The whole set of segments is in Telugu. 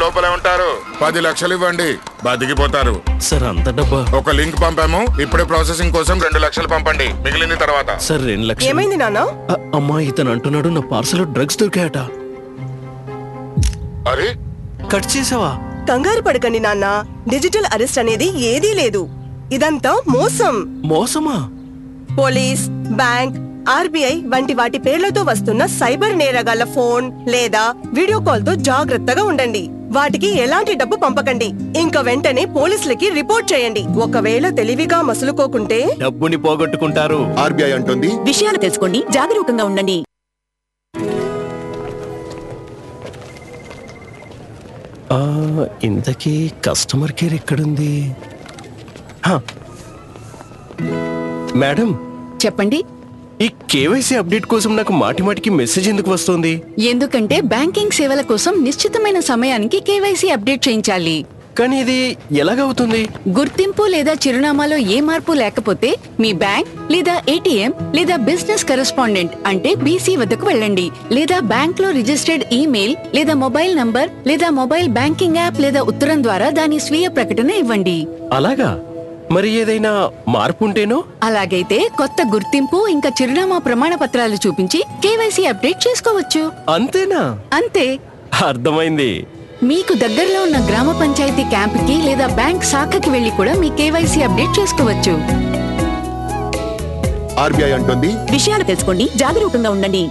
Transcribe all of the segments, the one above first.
లోపలే ఉంటారు పది లక్షలు ఇవ్వండి బతికిపోతారు సార్ అంత డబ్బా ఒక లింక్ పంపాము ఇప్పుడే ప్రాసెసింగ్ కోసం రెండు లక్షలు పంపండి మిగిలింది తర్వాత సార్ రెండు లక్షలు ఏమైంది నాన్న అ- అమ్మా ఇతను అంటున్నాడు నా పార్సల్ డ్రగ్స్ దొరికాయట అరే కట్ చేసావా కంగారు పడకండి నాన్న డిజిటల్ అరెస్ట్ అనేది ఏదీ లేదు ఇదంతా మోసం మోసమా పోలీస్ బ్యాంక్ ఆర్బీఐ వంటి వాటి పేర్లతో వస్తున్న సైబర్ నేరగాళ్ల ఫోన్ లేదా వీడియో కాల్ తో జాగ్రత్తగా ఉండండి వాటికి ఎలాంటి డబ్బు పంపకండి ఇంకా వెంటనే పోలీసులకి రిపోర్ట్ చేయండి ఒకవేళ తెలివిగా మసులుకోకుంటే డబ్బుని పోగొట్టుకుంటారు ఆర్బీఐ అంటుంది విషయాలు తెలుసుకోండి జాగరూకంగా ఉండండి ఆ, ఇంతకీ కస్టమర్ కేర్ ఎక్కడుంది హా. మేడం చెప్పండి ఈ కేవైసీ అప్డేట్ కోసం నాకు మాటి మాటికి మెసేజ్ ఎందుకు వస్తుంది ఎందుకంటే బ్యాంకింగ్ సేవల కోసం నిశ్చితమైన సమయానికి కేవైసీ అప్డేట్ చేయించాలి కానీ ఇది ఎలాగవుతుంది గుర్తింపు లేదా చిరునామాలో ఏ మార్పు లేకపోతే మీ బ్యాంక్ లేదా ఏటీఎం లేదా బిజినెస్ కరెస్పాండెంట్ అంటే బీసీ వద్దకు వెళ్ళండి లేదా బ్యాంక్ లో రిజిస్టర్డ్ ఈమెయిల్ లేదా మొబైల్ నంబర్ లేదా మొబైల్ బ్యాంకింగ్ యాప్ లేదా ఉత్తరం ద్వారా దాని స్వీయ ప్రకటన ఇవ్వండి అలాగా మరి ఏదైనా మార్పు ఉంటేనో అలాగైతే కొత్త గుర్తింపు ఇంకా చిరునామా ప్రమాణ పత్రాలు చూపించి కేవైసీ అప్డేట్ చేసుకోవచ్చు అంతేనా అంతే అర్థమైంది మీకు దగ్గరలో ఉన్న గ్రామ పంచాయతీ క్యాంపుకి లేదా బ్యాంక్ శాఖకి వెళ్లి కూడా మీ కేవైసీ అప్డేట్ చేసుకోవచ్చు ఆర్బీఐ అంటుంది విషయాలు తెలుసుకోండి జాగరూకంగా ఉండండి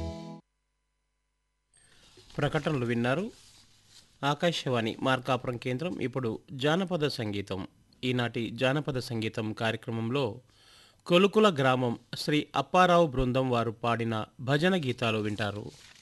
ప్రకటనలు విన్నారు ఆకాశవాణి మార్కాపురం కేంద్రం ఇప్పుడు జానపద సంగీతం ఈనాటి జానపద సంగీతం కార్యక్రమంలో కొలుకుల గ్రామం శ్రీ అప్పారావు బృందం వారు పాడిన భజన గీతాలు వింటారు